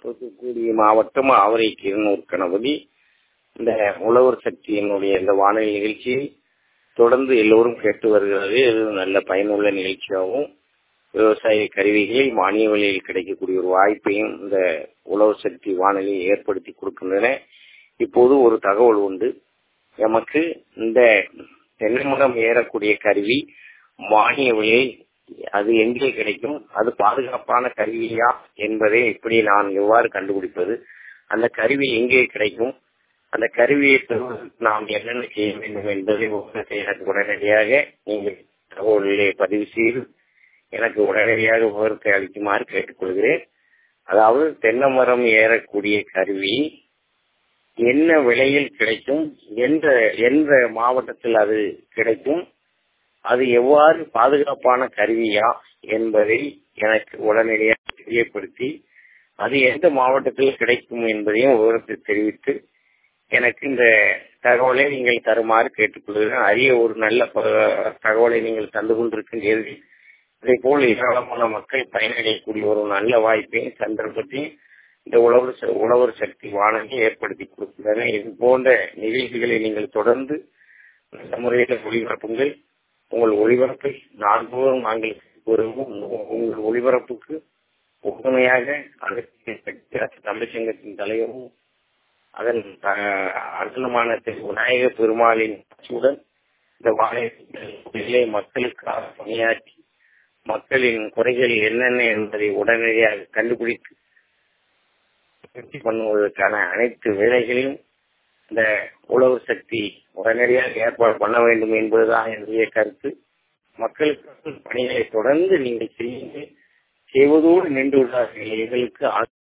தூத்துக்குடி மாவட்டம் ஆவரை கிருநூர் கணபதி இந்த உழவர் சக்தியினுடைய இந்த வானொலி நிகழ்ச்சியை தொடர்ந்து எல்லோரும் கேட்டு வருகிறது இது நல்ல பயனுள்ள நிகழ்ச்சியாகவும் விவசாய கருவிகளை மானிய விலையில் கிடைக்கக்கூடிய ஒரு வாய்ப்பையும் இந்த உழவர் சக்தி வானொலி ஏற்படுத்தி கொடுக்கின்றன இப்போது ஒரு தகவல் உண்டு எமக்கு இந்த தென்னைமரம் ஏறக்கூடிய கருவி மானிய விலை அது எங்கே கிடைக்கும் அது பாதுகாப்பான கருவியா என்பதை எப்படி நான் எவ்வாறு கண்டுபிடிப்பது அந்த கருவி எங்கே கிடைக்கும் அந்த கருவியை பெறுவதற்கு நாம் என்னென்ன செய்ய வேண்டும் என்பதை உங்களுக்கு எனக்கு உடனடியாக நீங்கள் தகவல்களை பதிவு செய்து எனக்கு உடனடியாக விவரத்தை அளிக்குமாறு கேட்டுக்கொள்கிறேன் அதாவது தென்னை மரம் ஏறக்கூடிய கருவி என்ன விலையில் கிடைக்கும் எந்த எந்த மாவட்டத்தில் அது கிடைக்கும் அது எவ்வாறு பாதுகாப்பான கருவியா என்பதை எனக்கு உடனடியாக தெரியப்படுத்தி அது எந்த மாவட்டத்தில் கிடைக்கும் என்பதையும் விவரத்தை தெரிவித்து எனக்கு இந்த தகவலை நீங்கள் தருமாறு கேட்டுக்கொள்கிறேன் அரிய ஒரு நல்ல தகவலை நீங்கள் தந்து கொண்டிருக்கின்றீர்கள் இதே போல் ஏராளமான மக்கள் பயனடையக்கூடிய ஒரு நல்ல வாய்ப்பையும் சந்தர்ப்பத்தையும் இந்த உழவர் உழவர் சக்தி வானொலி ஏற்படுத்தி கொடுக்கின்றன இது போன்ற நிகழ்ச்சிகளை நீங்கள் தொடர்ந்து நல்ல முறையில் ஒளிபரப்புங்கள் உங்கள் ஒளிபரப்பை நாள்தோறும் நாங்கள் கூறுவோம் உங்கள் ஒளிபரப்புக்கு உண்மையாக தமிழ்ச்சங்கத்தின் தலைவரும் அதன் அர்த்தமான விநாயக பெருமாளின் ஆட்சியுடன் இந்த வாழை மக்களுக்காக பணியாற்றி மக்களின் குறைகள் என்னென்ன என்பதை உடனடியாக கண்டுபிடித்து பண்ணுவதற்கான அனைத்து வேலைகளையும் இந்த உழவு சக்தி உடனடியாக ஏற்பாடு பண்ண வேண்டும் என்பதுதான் என்னுடைய கருத்து மக்களுக்கு பணிகளை தொடர்ந்து நீங்கள் செய்யுங்கள் செய்வதோடு நின்று விடாதீர்கள் எங்களுக்கு